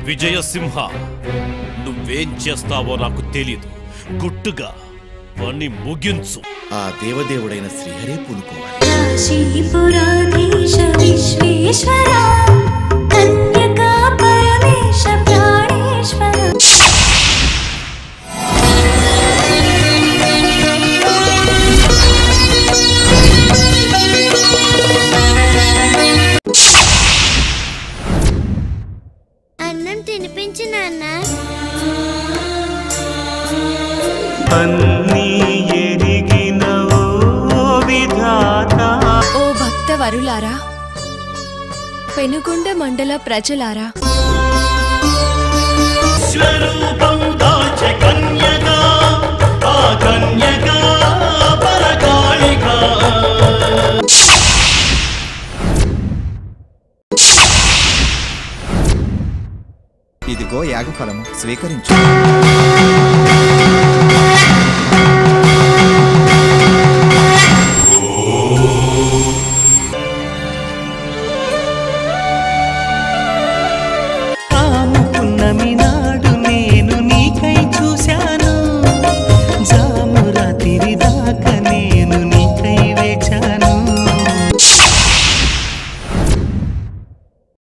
విజయసింహ నువ్వేం చేస్తావో నాకు తెలీదు గుట్టుగా పని ముగించు ఆ దేవదేవుడైన శ్రీహరే పూనుకోవాలి కాశీపురాధీశ విశ్వేశ్వర కన్యకా పరమేశ ప్రాణేశ్వర అన్నం తినిపించు నాన్న అన్నీ ఎరిగిన ఓ విధాత ఓ భక్త వరులారా పెనుగొండ మండల ప్రజలారా స్వరూపం దాల్చే కన్యగా ఆ కన్యగా పరకాళిగా ఇదిగో యాగఫలము స్వీకరించు